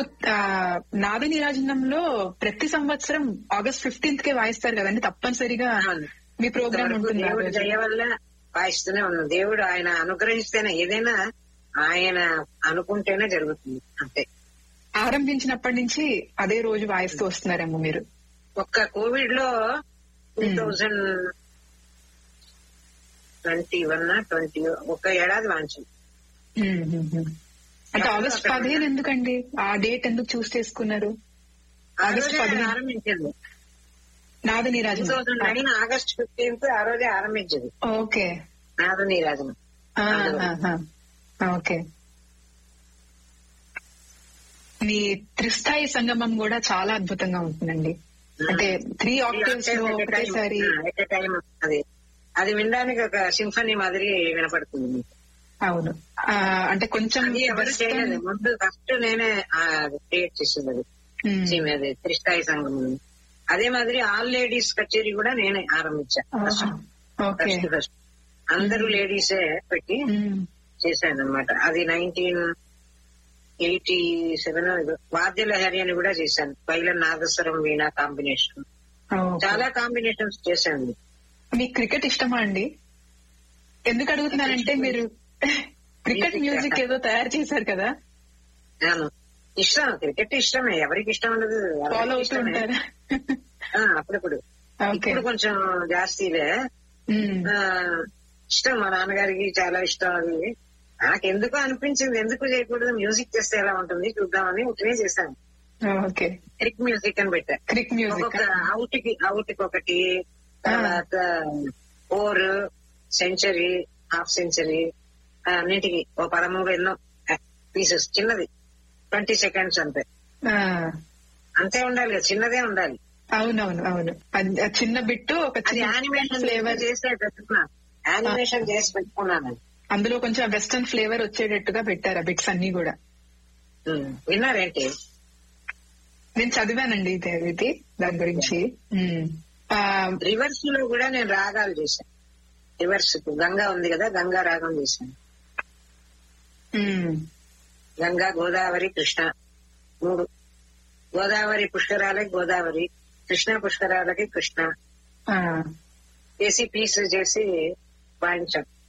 ఆ, నాద నీరాజనంలో ప్రతి సంవత్సరం ఆగస్ట్ ఫిఫ్టీన్త్ కే వాయిస్తారు కదండి తప్పనిసరిగా అవును. మీ ప్రోగ్రామ్ ఇంతవరకు ఉంటుంది ఆ దేవుడి రోజు. దయ వల్ల వాయిస్తూనే ఉన్నాం దేవుడు ఆయన అనుగ్రహిస్తేనే ఏదైనా ఆయన అనుకుంటేనే జరుగుతుంది అంతే ఆరంభించినప్పటి నుంచి అదే రోజు వాయిస్తూ వస్తున్నారేమో మీరు ఒక్క కోవిడ్ లో two thousand twenty one twenty ఒక ఏడాది వాంచింది ఉమ్, ఉమ్, ఉమ్. అంటే ఆగస్ట్ పదిహేను ఎందుకండి ఆ డేట్ ఎందుకు చూస్ చేసుకున్నారు ఆ ఆగస్ట్ రోజే పదిహేను. ఆరంభించింది నాద టూ నీరాజనం థౌజండ్ నైన్ ఆగస్ట్ ఫిఫ్టీన్త్ ఆ రోజే ఆరంభించింది ఓకే నాద నీరాజనం ఆ, ఆహా. ఓకే మీ త్రిస్థాయి సంగమం కూడా చాలా అద్భుతంగా ఉంటుందండి అంటే త్రీ ఆక్టివ్స్ లో ఒకటేసారి ఎట్ టైం అది అది వినడానికి ఒక సింఫనీ మాదిరి వినపడుతుంది మీకు. అవును ఆ, అంటే కొంచెం అది ఎవరు చేయలేదు ముందు ఫస్ట్ నేనే క్రియేట్ చేసింది అది ఉమ్, సీమ అది త్రిస్థాయి సంఘం అదే మాదిరి ఆల్ లేడీస్ కచేరీ కూడా నేనే ఆరంభించా ఆహా. ఓకే ఫస్ట్ ఫస్ట్ అందరూ లేడీసే పెట్టి ఉమ్, చేశాను అనమాట అది నైన్టీన్ ఎయిటీ సెవెన్ వాద్య లహరి అని కూడా చేశాను పైల నాగస్వరం వీణా కాంబినేషన్ ఓకే. చాలా కాంబినేషన్స్ చేశాను మీకు క్రికెట్ ఇష్టమా అండి ఎందుకు అడుగుతున్నానంటే మీరు క్రికెట్ మ్యూజిక్ ఏదో తయారు చేశారు కదా అవును ఇష్టం క్రికెట్ ఇష్టమే ఎవరికి ఇష్టం ఉండదు ఎవరికి ఫాలో అవుతూ ఇష్టమే. ఉంటారా ఆ, అప్పుడప్పుడు ఓకే ఇప్పుడు కొంచెం జాస్తిలే ఉమ్, ఆ, ఇష్టం మా నాన్నగారికి చాలా ఇష్టం అది నాకు ఎందుకు అనిపించింది ఎందుకు చేయకూడదు మ్యూజిక్ చేస్తే ఎలా ఉంటుంది చూద్దామని ఉట్టినే చేశాను ఓకే క్రిక్ మ్యూజిక్ అని పెట్టా క్రిక్ మ్యూజిక్ ఒక్కొక్క అవుట్ కి అవుట్ కి ఒకటి తర్వాత ఫోర్ సెంచరీ హాఫ్ సెంచరీ అన్నిటికి ఓ పదమూడు ఎన్నో పీసెస్ చిన్నది ట్వంటీ సెకండ్స్ అంతే ఆ, అంతే ఉండాలి కదా, చిన్నదే ఉండాలి అవునవును అవును అది- ఆ చిన్న బిట్టు ఒక అది చిన్న యానిమేషన్ ఫ్లేవర్ చేసే పెట్టుకున్నాను యానిమేషన్ చేసి పెట్టుకున్నాను అందులో కొంచెం వెస్టర్న్ ఫ్లేవర్ వచ్చేటట్టుగా పెట్టారు ఆ బిట్స్ అన్ని కూడా ఉమ్, విన్నారేంటి నేను చదివానండి ఇది ఇది దాని గురించి ఉమ్. ఆ, రివర్స్ లో కూడా నేను రాగాలు చేశాను రివర్స్ గంగా ఉంది కదా గంగా రాగం చేశాను ఉమ్, గంగా గోదావరి కృష్ణ మూడు గోదావరి పుష్కరాలకి గోదావరి కృష్ణ పుష్కరాలకి కృష్ణ ఆ, చేసి పీస్ చేసి వాయించాం